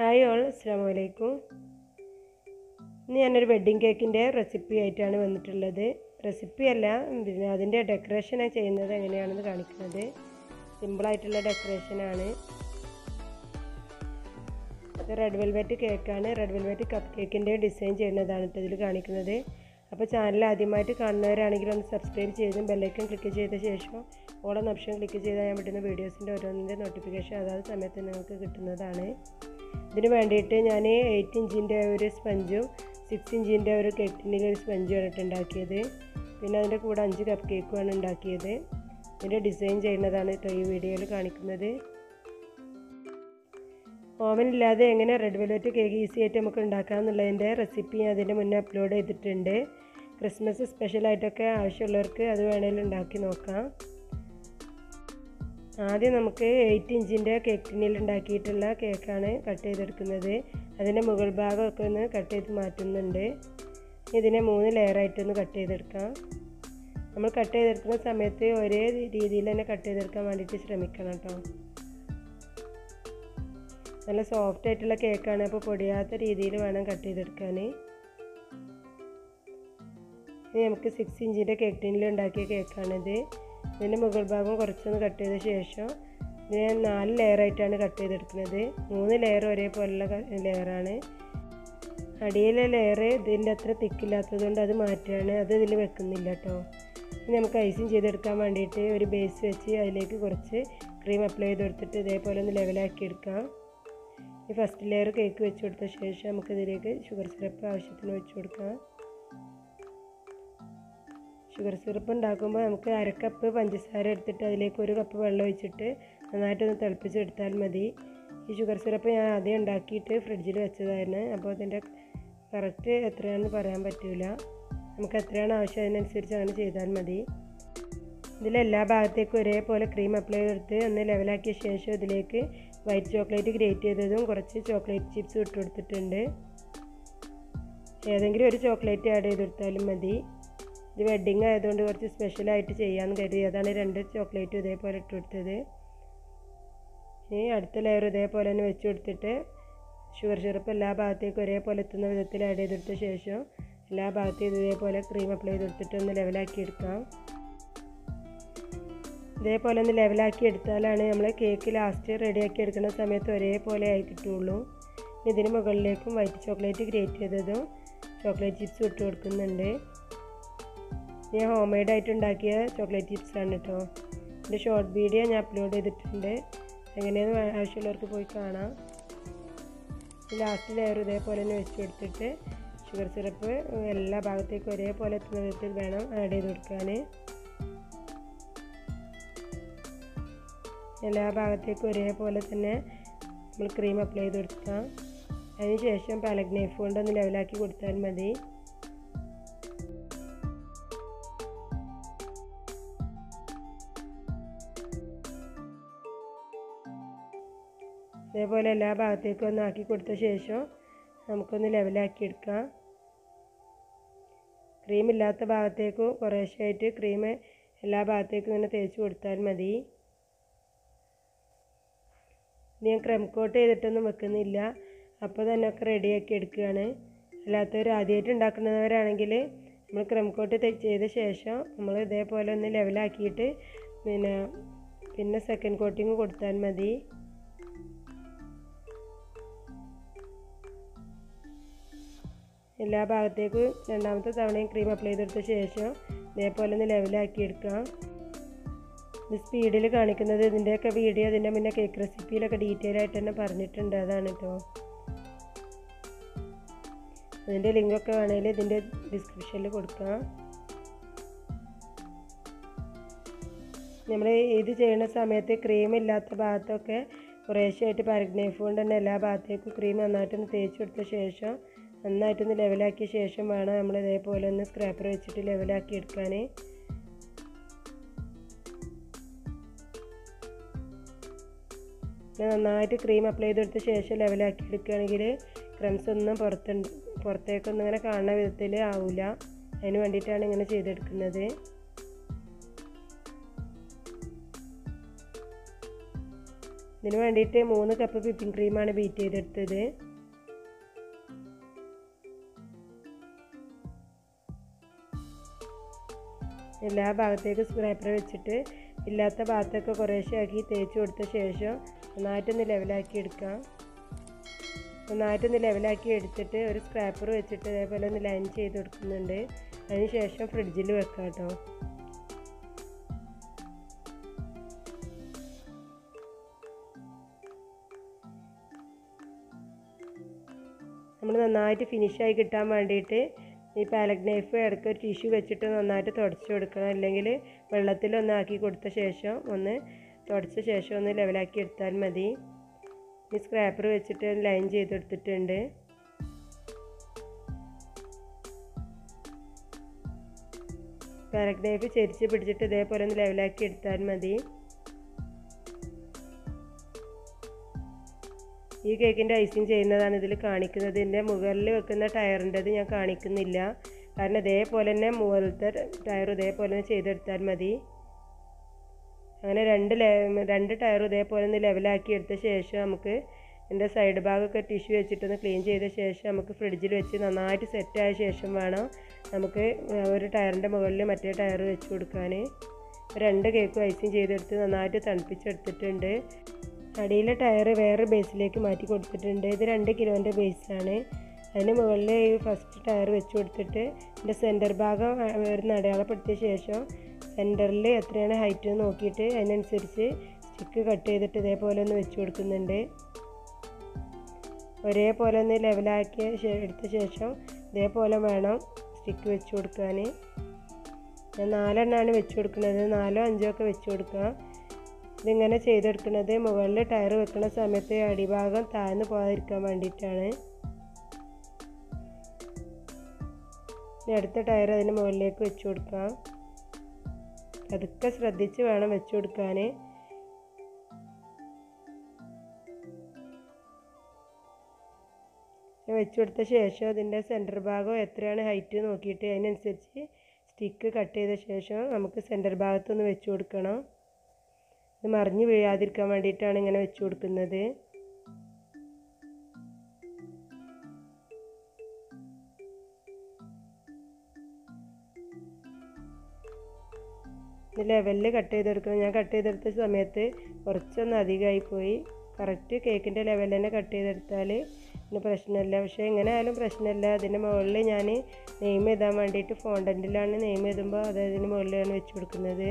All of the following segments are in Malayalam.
ഹായ് ഓൾ അസ്സാം വലൈക്കും ഇന്ന് ഞാനൊരു വെഡ്ഡിങ് കേക്കിൻ്റെ റെസിപ്പി ആയിട്ടാണ് വന്നിട്ടുള്ളത് റെസിപ്പി അല്ല പിന്നെ അതിൻ്റെ ഡെക്കറേഷൻ ചെയ്യുന്നത് എങ്ങനെയാണെന്ന് കാണിക്കുന്നത് സിമ്പിളായിട്ടുള്ള ഡെക്കറേഷനാണ് ഇത് റെഡ് വെൽവെറ്റ് കേക്കാണ് റെഡ് വെൽവെറ്റ് കപ്പ് കേക്കിൻ്റെ ഡിസൈൻ ചെയ്യുന്നതാണ് കേട്ടോ ഇതിൽ കാണിക്കുന്നത് അപ്പോൾ ചാനൽ ആദ്യമായിട്ട് കാണുന്നവരാണെങ്കിൽ ഒന്ന് സബ്സ്ക്രൈബ് ചെയ്തും ബെല്ലൈക്കൺ ക്ലിക്ക് ചെയ്ത ശേഷം ഓളം ഓപ്ഷൻ ക്ലിക്ക് ചെയ്താൽ ഞാൻ വിടുന്ന വീഡിയോസിൻ്റെ ഓരോന്നിൻ്റെ നോട്ടിഫിക്കേഷൻ അതാത് സമയത്ത് നിങ്ങൾക്ക് കിട്ടുന്നതാണ് ഇതിന് വേണ്ടിയിട്ട് ഞാൻ എയ്റ്റ് ഇഞ്ചിൻ്റെ ഒരു സ്പഞ്ചും സിക്സ് ഇഞ്ചിൻ്റെ ഒരു കെട്ടിനിലെ ഒരു സ്പഞ്ചുമാണ് ഇട്ട് ഉണ്ടാക്കിയത് പിന്നെ അതിൻ്റെ കൂടെ അഞ്ച് കപ്പ് കേക്കുമാണ് ഉണ്ടാക്കിയത് ഇതിൻ്റെ ഡിസൈൻ ചെയ്യുന്നതാണ് കേട്ടോ ഈ വീഡിയോയിൽ കാണിക്കുന്നത് ഓവൻ ഇല്ലാതെ എങ്ങനെ റെഡ് വെൽവെറ്റ് കേക്ക് ഈസി ആയിട്ട് നമുക്ക് ഉണ്ടാക്കാം എന്നുള്ളതിൻ്റെ റെസിപ്പി ഞാൻ അതിൻ്റെ മുന്നേ അപ്ലോഡ് ചെയ്തിട്ടുണ്ട് ക്രിസ്മസ് സ്പെഷ്യലായിട്ടൊക്കെ ആവശ്യമുള്ളവർക്ക് അത് വേണമെങ്കിൽ ഉണ്ടാക്കി നോക്കാം ആദ്യം നമുക്ക് എയ്റ്റ് ഇഞ്ചിൻ്റെ കേക്ക് ടിന്നിൽ ഉണ്ടാക്കിയിട്ടുള്ള കേക്കാണ് കട്ട് ചെയ്തെടുക്കുന്നത് അതിൻ്റെ മുകൾ ഭാഗമൊക്കെ ഒന്ന് കട്ട് ചെയ്ത് മാറ്റുന്നുണ്ട് ഇതിനെ മൂന്ന് ലെയറായിട്ടൊന്ന് കട്ട് ചെയ്തെടുക്കാം നമ്മൾ കട്ട് ചെയ്തെടുക്കുന്ന സമയത്ത് ഒരേ രീതിയിൽ തന്നെ കട്ട് ചെയ്തെടുക്കാൻ വേണ്ടിയിട്ട് ശ്രമിക്കണം കേട്ടോ നല്ല സോഫ്റ്റ് ആയിട്ടുള്ള കേക്കാണ് അപ്പോൾ പൊടിയാത്ത രീതിയിൽ വേണം കട്ട് ചെയ്തെടുക്കാൻ ഇനി നമുക്ക് സിക്സ് ഇഞ്ചിൻ്റെ കേക്ക് ടിന്നിൽ ഉണ്ടാക്കിയ കേക്കാണിത് ഇതിൻ്റെ മുകൾ ഭാഗം കുറച്ചൊന്ന് കട്ട് ചെയ്ത ശേഷം ഇതിനെ നാല് ലെയറായിട്ടാണ് കട്ട് ചെയ്തെടുക്കുന്നത് മൂന്ന് ലെയർ ഒരേപോലുള്ള ലെയറാണ് അടിയിലെ ലെയർ ഇതിൻ്റെ അത്ര തിക്കില്ലാത്തത് കൊണ്ട് അത് മാറ്റുകയാണ് അത് ഇതിൽ വെക്കുന്നില്ല കേട്ടോ ഇനി നമുക്ക് ഐസിങ് ചെയ്തെടുക്കാൻ വേണ്ടിയിട്ട് ഒരു ബേസ് വെച്ച് അതിലേക്ക് കുറച്ച് ക്രീം അപ്ലൈ ചെയ്ത് കൊടുത്തിട്ട് ഇതേപോലെ ഒന്ന് ലെവലാക്കി എടുക്കാം ഈ ഫസ്റ്റ് ലെയർ കേക്ക് വെച്ച് കൊടുത്ത ശേഷം നമുക്കിതിലേക്ക് ഷുഗർ സിറപ്പ് ആവശ്യത്തിന് വെച്ച് കൊടുക്കാം ഷുഗർ സിറപ്പ് ഉണ്ടാക്കുമ്പോൾ നമുക്ക് അരക്കപ്പ് പഞ്ചസാര എടുത്തിട്ട് അതിലേക്ക് ഒരു കപ്പ് വെള്ളം ഒഴിച്ചിട്ട് നന്നായിട്ടൊന്ന് തിളപ്പിച്ചെടുത്താൽ മതി ഈ ഷുഗർ സിറപ്പ് ഞാൻ ആദ്യം ഉണ്ടാക്കിയിട്ട് ഫ്രിഡ്ജിൽ വെച്ചതായിരുന്നു അപ്പോൾ അതിൻ്റെ കറക്റ്റ് എത്രയാണെന്ന് പറയാൻ പറ്റില്ല നമുക്ക് എത്രയാണ് ആവശ്യം അതിനനുസരിച്ച് അങ്ങനെ ചെയ്താൽ മതി ഇതിലെല്ലാ ഭാഗത്തേക്കും ഒരേപോലെ ക്രീം അപ്ലൈ ചെയ്തെടുത്ത് ഒന്ന് ലെവലാക്കിയ ശേഷം ഇതിലേക്ക് വൈറ്റ് ചോക്ലേറ്റ് ഗ്രേറ്റ് ചെയ്തതും കുറച്ച് ചോക്ലേറ്റ് ചിപ്സ് ഇട്ട് കൊടുത്തിട്ടുണ്ട് ഏതെങ്കിലും ഒരു ചോക്ലേറ്റ് ആഡ് ചെയ്ത് കൊടുത്താലും മതി ഇത് വെഡ്ഡിങ് ആയതുകൊണ്ട് കുറച്ച് സ്പെഷ്യലായിട്ട് ചെയ്യാമെന്ന് കരുതി അതാണ് രണ്ട് ചോക്ലേറ്റും ഇതേപോലെ ഇട്ട് കൊടുത്തത് ഇനി അടുത്ത ലെയർ ഇതേപോലെ തന്നെ വെച്ച് കൊടുത്തിട്ട് ഷുഗർ സിറപ്പ് എല്ലാ ഭാഗത്തേക്കും ഒരേപോലെ എത്തുന്ന വിധത്തിൽ ആഡ് ചെയ്തെടുത്ത ശേഷം എല്ലാ ഭാഗത്തേക്കും ഇതേപോലെ ക്രീം അപ്ലൈ ചെയ്ത് കൊടുത്തിട്ട് ഒന്ന് ലെവലാക്കി എടുക്കാം ഇതേപോലെ ഒന്ന് ലെവലാക്കി എടുത്താലാണ് നമ്മൾ കേക്ക് ലാസ്റ്റ് റെഡിയാക്കി എടുക്കുന്ന സമയത്ത് ഒരേപോലെ ആയി കിട്ടുള്ളൂ ഇതിന് മുകളിലേക്കും വൈറ്റ് ചോക്ലേറ്റ് ഗ്രേറ്റ് ചെയ്തതും ചോക്ലേറ്റ് ചിപ്സ് ഇട്ട് കൊടുക്കുന്നുണ്ട് ഞാൻ ഹോം മെയ്ഡ് ആയിട്ട് ഉണ്ടാക്കിയ ചോക്ലേറ്റ് ചിപ്സ് ആണ് കേട്ടോ എൻ്റെ ഷോർട്ട് വീഡിയോ ഞാൻ അപ്ലോഡ് ചെയ്തിട്ടുണ്ട് എങ്ങനെയാണെന്ന് ആവശ്യമുള്ളവർക്ക് പോയി കാണാം ലാസ്റ്റ് ലെയർ ഇതേപോലെ തന്നെ വെച്ച് കൊടുത്തിട്ട് ഷുഗർ സിറപ്പ് എല്ലാ ഭാഗത്തേക്കും ഒരേപോലെ എത്തുന്ന വിധത്തിൽ വേണം ആഡ് ചെയ്ത് കൊടുക്കാൻ എല്ലാ ഭാഗത്തേക്കും ഒരേപോലെ തന്നെ നമ്മൾ ക്രീം അപ്ലൈ ചെയ്ത് കൊടുക്കാം അതിന് ശേഷം പാലക് നൈഫ് കൊണ്ടൊന്ന് ലെവലാക്കി കൊടുത്താൽ മതി ഇതേപോലെ എല്ലാ ഭാഗത്തേക്കും ഒന്ന് ആക്കി കൊടുത്ത ശേഷം നമുക്കൊന്ന് ലെവലാക്കി എടുക്കാം ക്രീം ഇല്ലാത്ത ഭാഗത്തേക്കും കുറേശ്ശായിട്ട് ക്രീം എല്ലാ ഭാഗത്തേക്കും ഇങ്ങനെ തേച്ച് കൊടുത്താൽ മതി ഞാൻ ക്രം കോട്ട് ചെയ്തിട്ടൊന്നും വെക്കുന്നില്ല അപ്പോൾ തന്നെ ഒക്കെ റെഡിയാക്കി എടുക്കുകയാണ് അല്ലാത്തവർ ആദ്യമായിട്ട് ഉണ്ടാക്കുന്നവരാണെങ്കിൽ നമ്മൾ ക്രം കോട്ട് ചെയ്ത ശേഷം നമ്മൾ ഇതേപോലെ ഒന്ന് ലെവലാക്കിയിട്ട് പിന്നെ പിന്നെ സെക്കൻഡ് കോട്ടിങ് കൊടുത്താൽ മതി എല്ലാ ഭാഗത്തേക്കും രണ്ടാമത്തെ തവണയും ക്രീം അപ്ലൈ ചെയ്തെടുത്ത ശേഷം ഇതേപോലെ ഒന്ന് ലെവലാക്കി എടുക്കാം ഇത് സ്പീഡിൽ കാണിക്കുന്നത് ഇതിൻ്റെയൊക്കെ വീഡിയോ ഇതിൻ്റെ മുന്നേ കേക്ക് റെസിപ്പിയിലൊക്കെ ഡീറ്റെയിൽ ആയിട്ട് തന്നെ പറഞ്ഞിട്ടുണ്ട് അതാണ് കേട്ടോ അതിൻ്റെ ലിങ്കൊക്കെ വേണമെങ്കിൽ ഇതിൻ്റെ ഡിസ്ക്രിപ്ഷനിൽ കൊടുക്കാം നമ്മൾ ഇത് ചെയ്യുന്ന സമയത്ത് ക്രീം ഇല്ലാത്ത ഭാഗത്തൊക്കെ കുറേശ്ശായിട്ട് പാരക് നൈഫ് കൊണ്ട് തന്നെ എല്ലാ ഭാഗത്തേക്കും ക്രീം നന്നായിട്ടൊന്ന് തേച്ച് കൊടുത്ത ശേഷം നന്നായിട്ടൊന്ന് ലെവലാക്കിയ ശേഷം വേണം നമ്മൾ ഇതേപോലെ ഒന്ന് സ്ക്രാപ്പർ വെച്ചിട്ട് ലെവലാക്കി എടുക്കാൻ നന്നായിട്ട് ക്രീം അപ്ലൈ ചെയ്തെടുത്ത ശേഷം ലെവലാക്കി എടുക്കുകയാണെങ്കിൽ ക്രംസ് ഒന്നും പുറത്തുണ്ട് പുറത്തേക്കൊന്നും ഇങ്ങനെ കാണുന്ന വിധത്തിൽ ആവില്ല അതിന് വേണ്ടിയിട്ടാണ് ഇങ്ങനെ ചെയ്തെടുക്കുന്നത് ഇതിന് വേണ്ടിയിട്ട് മൂന്ന് കപ്പ് വിപ്പിംഗ് ക്രീമാണ് ബീറ്റ് ചെയ്തെടുത്തത് എല്ലാ ഭാഗത്തേക്ക് സ്ക്രാപ്പർ വെച്ചിട്ട് ഇല്ലാത്ത ഭാഗത്തൊക്കെ കുറേശ്ശെ ആക്കി തേച്ച് കൊടുത്ത ശേഷം നന്നായിട്ടൊന്ന് ലെവലാക്കി എടുക്കാം നന്നായിട്ടൊന്ന് ലെവലാക്കി എടുത്തിട്ട് ഒരു സ്ക്രാപ്പർ വെച്ചിട്ട് അതേപോലെ ഒന്ന് ലൈൻ ചെയ്ത് കൊടുക്കുന്നുണ്ട് അതിന് ശേഷം ഫ്രിഡ്ജിൽ വെക്കാം കേട്ടോ നമ്മൾ നന്നായിട്ട് ഫിനിഷായി കിട്ടാൻ വേണ്ടിയിട്ട് ഈ പാലക് നൈഫ് ഇടയ്ക്ക് ഒരു ടിഷ്യൂ വെച്ചിട്ട് നന്നായിട്ട് തുടച്ച് കൊടുക്കണം അല്ലെങ്കിൽ വെള്ളത്തിലൊന്ന് ആക്കി കൊടുത്ത ശേഷം ഒന്ന് തുടച്ച ശേഷം ഒന്ന് ലെവലാക്കി എടുത്താൽ മതി ഈ സ്ക്രാപ്പർ വെച്ചിട്ട് ലൈൻ ചെയ്തെടുത്തിട്ടുണ്ട് പാലക് നൈഫ് ചെരിച്ച് പിടിച്ചിട്ട് ഇതേപോലെ ഒന്ന് ലെവലാക്കി എടുത്താൽ മതി ഈ കേക്കിൻ്റെ ഐസിങ് ചെയ്യുന്നതാണ് ഇതിൽ കാണിക്കുന്നത് ഇതിൻ്റെ മുകളിൽ വെക്കുന്ന ടയറിൻ്റെത് ഞാൻ കാണിക്കുന്നില്ല കാരണം ഇതേപോലെ തന്നെ മുകളിലത്തെ ടയർ ഇതേപോലെ തന്നെ ചെയ്തെടുത്താൽ മതി അങ്ങനെ രണ്ട് രണ്ട് ടയറും ഇതേപോലെ ഒന്ന് ലെവലാക്കി എടുത്ത ശേഷം നമുക്ക് എൻ്റെ സൈഡ് ഭാഗമൊക്കെ ടിഷ്യൂ വെച്ചിട്ടൊന്ന് ക്ലീൻ ചെയ്ത ശേഷം നമുക്ക് ഫ്രിഡ്ജിൽ വെച്ച് നന്നായിട്ട് സെറ്റായ ശേഷം വേണം നമുക്ക് ഒരു ടയറിൻ്റെ മുകളിൽ മറ്റേ ടയർ വെച്ച് കൊടുക്കാൻ രണ്ട് കേക്കും ഐസിങ് ചെയ്തെടുത്ത് നന്നായിട്ട് തണുപ്പിച്ചെടുത്തിട്ടുണ്ട് അടിയിലെ ടയർ വേറെ ബേസിലേക്ക് മാറ്റി കൊടുത്തിട്ടുണ്ട് ഇത് രണ്ട് കിലോൻ്റെ ബേസാണ് അതിന് മുകളിൽ ഈ ഫസ്റ്റ് ടയർ വെച്ച് കൊടുത്തിട്ട് എൻ്റെ സെൻറ്റർ ഭാഗം വരുന്ന അടയാളപ്പെടുത്തിയ ശേഷം സെൻറ്ററിൽ എത്രയാണ് ഹൈറ്റ് എന്ന് നോക്കിയിട്ട് അതിനനുസരിച്ച് സ്റ്റിക്ക് കട്ട് ചെയ്തിട്ട് ഇതേപോലെ ഒന്ന് വെച്ച് കൊടുക്കുന്നുണ്ട് ഒരേപോലെ ഒന്ന് ലെവലാക്കി എടുത്ത ശേഷം ഇതേപോലെ വേണം സ്റ്റിക്ക് വെച്ച് കൊടുക്കാൻ ഞാൻ നാലെണ്ണമാണ് വെച്ച് കൊടുക്കുന്നത് നാലോ അഞ്ചോ ഒക്കെ വെച്ച് കൊടുക്കുക ഇതിങ്ങനെ ചെയ്തെടുക്കുന്നത് മുകളിൽ ടയർ വെക്കുന്ന സമയത്ത് അടിഭാഗം താഴ്ന്നു പോകാതിരിക്കാൻ വേണ്ടിയിട്ടാണ് ഇനി അടുത്ത ടയർ അതിന് മുകളിലേക്ക് വെച്ച് കൊടുക്കാം അതൊക്കെ ശ്രദ്ധിച്ച് വേണം വെച്ച് കൊടുക്കാൻ വെച്ച് കൊടുത്ത ശേഷം അതിൻ്റെ സെൻറ്റർ ഭാഗം എത്രയാണ് ഹൈറ്റ് നോക്കിയിട്ട് അതിനനുസരിച്ച് സ്റ്റിക്ക് കട്ട് ചെയ്ത ശേഷം നമുക്ക് സെൻറ്റർ ഭാഗത്തൊന്ന് വെച്ച് കൊടുക്കണം ഇത് മറിഞ്ഞ് വീഴാതിരിക്കാൻ വേണ്ടിയിട്ടാണ് ഇങ്ങനെ വെച്ച് കൊടുക്കുന്നത് ഇത് ലെവലിൽ കട്ട് ചെയ്തെടുക്കണം ഞാൻ കട്ട് ചെയ്തെടുത്ത സമയത്ത് കുറച്ചൊന്ന് അധികമായി പോയി കറക്റ്റ് കേക്കിൻ്റെ ലെവലിൽ തന്നെ കട്ട് ചെയ്തെടുത്താൽ പിന്നെ പ്രശ്നമില്ല പക്ഷേ എങ്ങനെ ആയാലും പ്രശ്നമില്ല അതിൻ്റെ മുകളിൽ ഞാൻ നെയിം എഴുതാൻ വേണ്ടിയിട്ട് ഫോണ്ടൻറ്റിലാണ് നെയിം എഴുതുമ്പോൾ അത് അതിന് മുകളിലാണ് വെച്ച് കൊടുക്കുന്നത്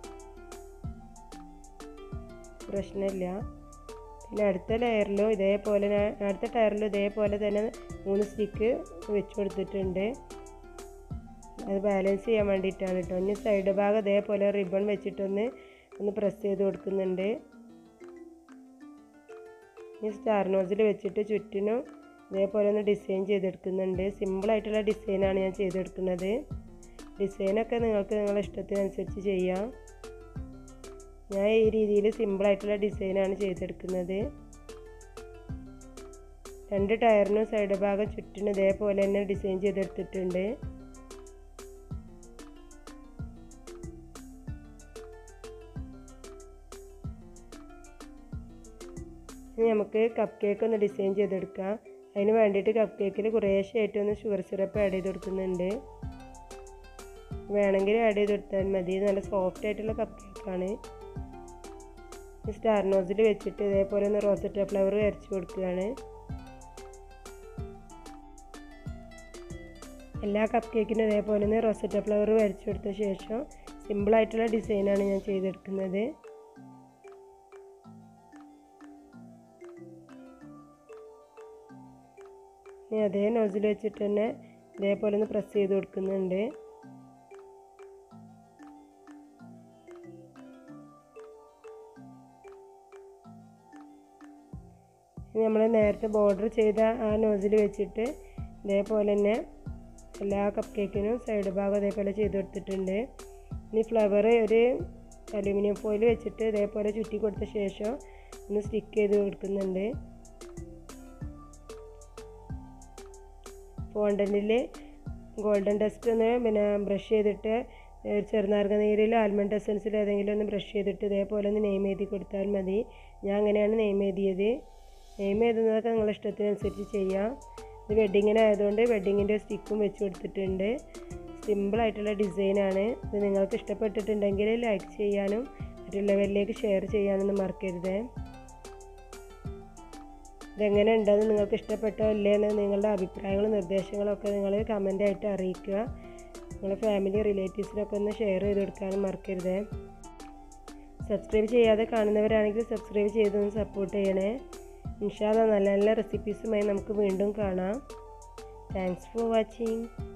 പ്രശ്നമില്ല പിന്നെ അടുത്ത ലെയറിലും ഇതേപോലെ അടുത്ത ടയറിലും ഇതേപോലെ തന്നെ മൂന്ന് സ്റ്റിക്ക് വെച്ച് കൊടുത്തിട്ടുണ്ട് അത് ബാലൻസ് ചെയ്യാൻ വേണ്ടിയിട്ടാണ് കേട്ടോ ഇനി സൈഡ് ഭാഗം ഇതേപോലെ റിബൺ വെച്ചിട്ടൊന്ന് ഒന്ന് പ്രസ് ചെയ്ത് കൊടുക്കുന്നുണ്ട് ഇനി സ്റ്റാർ നോസിൽ വെച്ചിട്ട് ചുറ്റിനും ഇതേപോലെ ഒന്ന് ഡിസൈൻ ചെയ്തെടുക്കുന്നുണ്ട് സിമ്പിളായിട്ടുള്ള ഡിസൈനാണ് ഞാൻ ചെയ്തെടുക്കുന്നത് ഡിസൈനൊക്കെ നിങ്ങൾക്ക് നിങ്ങളുടെ ഇഷ്ടത്തിനനുസരിച്ച് ചെയ്യാം ഞാൻ ഈ രീതിയിൽ സിമ്പിളായിട്ടുള്ള ഡിസൈനാണ് ചെയ്തെടുക്കുന്നത് രണ്ട് ടയറിനും സൈഡ് ഭാഗം ചുറ്റിനും ഇതേപോലെ തന്നെ ഡിസൈൻ ചെയ്തെടുത്തിട്ടുണ്ട് ഇനി നമുക്ക് കപ്പ് കേക്ക് ഒന്ന് ഡിസൈൻ ചെയ്തെടുക്കാം അതിന് വേണ്ടിയിട്ട് കപ്പ് കേക്കിൽ കുറേശ്ശായിട്ട് ഒന്ന് ഷുഗർ സിറപ്പ് ആഡ് ചെയ്ത് കൊടുക്കുന്നുണ്ട് വേണമെങ്കിൽ ആഡ് ചെയ്ത് കൊടുത്താൽ മതി നല്ല സോഫ്റ്റ് ആയിട്ടുള്ള കപ്പ് കേക്കാണ് സ്റ്റാർ നോസിൽ വെച്ചിട്ട് ഇതേപോലെ ഒന്ന് റോസറ്റ ഫ്ലവർ വരച്ച് കൊടുക്കുകയാണ് എല്ലാ കപ്പ് കേക്കിനും ഇതേപോലെ ഒന്ന് റോസറ്റ ഫ്ലവർ വരച്ച് കൊടുത്ത ശേഷം സിമ്പിളായിട്ടുള്ള ഡിസൈനാണ് ഞാൻ ചെയ്തെടുക്കുന്നത് ഇനി അതേ നോസിൽ വെച്ചിട്ട് തന്നെ ഇതേപോലെ ഒന്ന് പ്രസ് ചെയ്ത് കൊടുക്കുന്നുണ്ട് ഇനി നമ്മൾ നേരത്തെ ബോർഡർ ചെയ്ത ആ നോസിൽ വെച്ചിട്ട് ഇതേപോലെ തന്നെ എല്ലാ കപ്പ് കേക്കിനും സൈഡ് ഭാഗം ഇതേപോലെ ചെയ്ത് കൊടുത്തിട്ടുണ്ട് ഇനി ഫ്ലവർ ഒരു അലുമിനിയം ഫോയിൽ വെച്ചിട്ട് ഇതേപോലെ ചുറ്റി കൊടുത്ത ശേഷം ഒന്ന് സ്റ്റിക്ക് ചെയ്ത് കൊടുക്കുന്നുണ്ട് ഫോണ്ടൻറ്റിൽ ഗോൾഡൻ ഡസ്റ്റ് ഒന്ന് പിന്നെ ബ്രഷ് ചെയ്തിട്ട് ഒരു ചെറുനാരങ്ങ നീരിൽ ആൽമണ്ട് എസൻസിൽ ഏതെങ്കിലും ഒന്ന് ബ്രഷ് ചെയ്തിട്ട് ഇതേപോലെ ഒന്ന് നെയ്മ് എഴുതി കൊടുത്താൽ മതി ഞാൻ അങ്ങനെയാണ് നെയ്മ് എഴുതിയത് നെയ്മ് എഴുതുന്നതൊക്കെ നിങ്ങളുടെ ഇഷ്ടത്തിനനുസരിച്ച് ചെയ്യാം ഇത് വെഡ്ഡിങ്ങിനായതുകൊണ്ട് വെഡ്ഡിങ്ങിൻ്റെ സ്റ്റിക്കും വെച്ച് കൊടുത്തിട്ടുണ്ട് സിമ്പിളായിട്ടുള്ള ഡിസൈനാണ് ഇത് നിങ്ങൾക്ക് ഇഷ്ടപ്പെട്ടിട്ടുണ്ടെങ്കിൽ ലൈക്ക് ചെയ്യാനും മറ്റുള്ളവരിലേക്ക് ഷെയർ ചെയ്യാനൊന്നും മറക്കരുത് ഇതെങ്ങനെ ഉണ്ടെന്ന് നിങ്ങൾക്ക് ഇഷ്ടപ്പെട്ടോ ഇല്ലേ എന്ന് നിങ്ങളുടെ അഭിപ്രായങ്ങളും നിർദ്ദേശങ്ങളും ഒക്കെ നിങ്ങൾ കമൻ്റായിട്ട് അറിയിക്കുക നിങ്ങളുടെ ഫാമിലി റിലേറ്റീവ്സിനൊക്കെ ഒന്ന് ഷെയർ ചെയ്ത് കൊടുക്കാനും മറക്കരുത് സബ്സ്ക്രൈബ് ചെയ്യാതെ കാണുന്നവരാണെങ്കിൽ സബ്സ്ക്രൈബ് ചെയ്തൊന്ന് സപ്പോർട്ട് ചെയ്യണേ ഇൻഷാല്ല നല്ല നല്ല റെസിപ്പീസുമായി നമുക്ക് വീണ്ടും കാണാം താങ്ക്സ് ഫോർ വാച്ചിങ്